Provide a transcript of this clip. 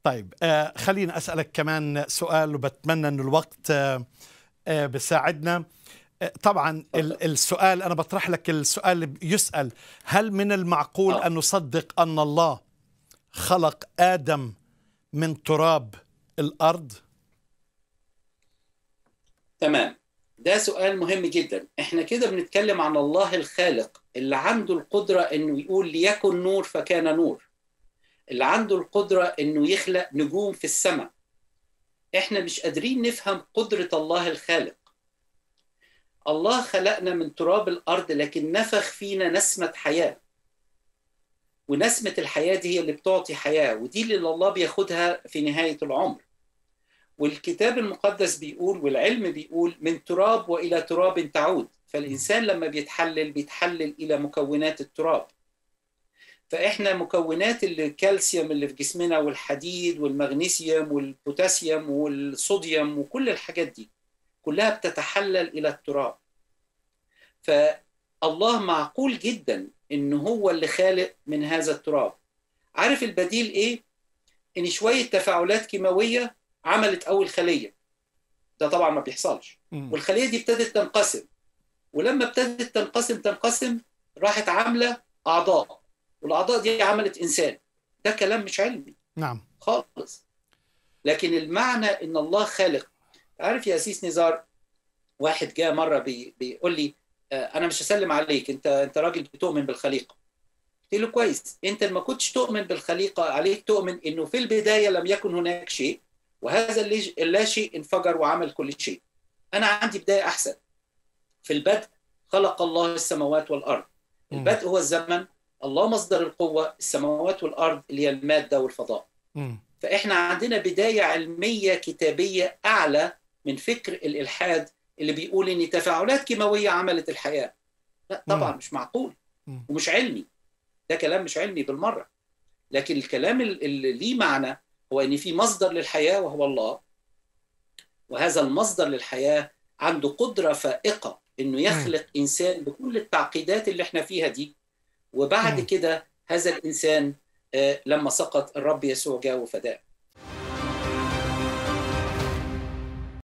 طيب آه خليني اسالك كمان سؤال وبتمنى انه الوقت آه آه بيساعدنا آه طبعا ال- السؤال انا بطرح لك السؤال اللي يسال هل من المعقول آه. ان نصدق ان الله خلق ادم من تراب الارض تمام ده سؤال مهم جدا احنا كده بنتكلم عن الله الخالق اللي عنده القدرة انه يقول ليكن نور فكان نور اللي عنده القدرة انه يخلق نجوم في السماء احنا مش قادرين نفهم قدرة الله الخالق الله خلقنا من تراب الارض لكن نفخ فينا نسمة حياة ونسمة الحياة دي هي اللي بتعطي حياة ودي اللي الله بياخدها في نهاية العمر والكتاب المقدس بيقول والعلم بيقول من تراب والى تراب تعود فالانسان لما بيتحلل بيتحلل الى مكونات التراب فاحنا مكونات الكالسيوم اللي في جسمنا والحديد والمغنيسيوم والبوتاسيوم والصوديوم وكل الحاجات دي كلها بتتحلل الى التراب فالله معقول جدا ان هو اللي خالق من هذا التراب عارف البديل ايه ان شويه تفاعلات كيماويه عملت اول خليه ده طبعا ما بيحصلش مم. والخليه دي ابتدت تنقسم ولما ابتدت تنقسم تنقسم راحت عامله اعضاء والاعضاء دي عملت انسان ده كلام مش علمي نعم خالص لكن المعنى ان الله خالق عارف يا اسيس نزار واحد جاء مره بي بيقول لي آه، انا مش هسلم عليك انت انت راجل بتؤمن بالخليقه قلت له كويس انت ما كنتش تؤمن بالخليقه عليك تؤمن انه في البدايه لم يكن هناك شيء وهذا اللي- اللا شيء انفجر وعمل كل شيء انا عندي بدايه احسن في البدء خلق الله السماوات والارض مم. البدء هو الزمن الله مصدر القوه السماوات والارض اللي هي الماده والفضاء مم. فاحنا عندنا بدايه علميه كتابيه اعلى من فكر الالحاد اللي بيقول ان تفاعلات كيماويه عملت الحياه لا طبعا مم. مش معقول مم. ومش علمي ده كلام مش علمي بالمره لكن الكلام ال- اللي ليه معنى هو ان في مصدر للحياه وهو الله وهذا المصدر للحياه عنده قدره فائقه انه يخلق انسان بكل التعقيدات اللي احنا فيها دي وبعد مم. كده هذا الانسان آه، لما سقط الرب يسوع جاء وفداه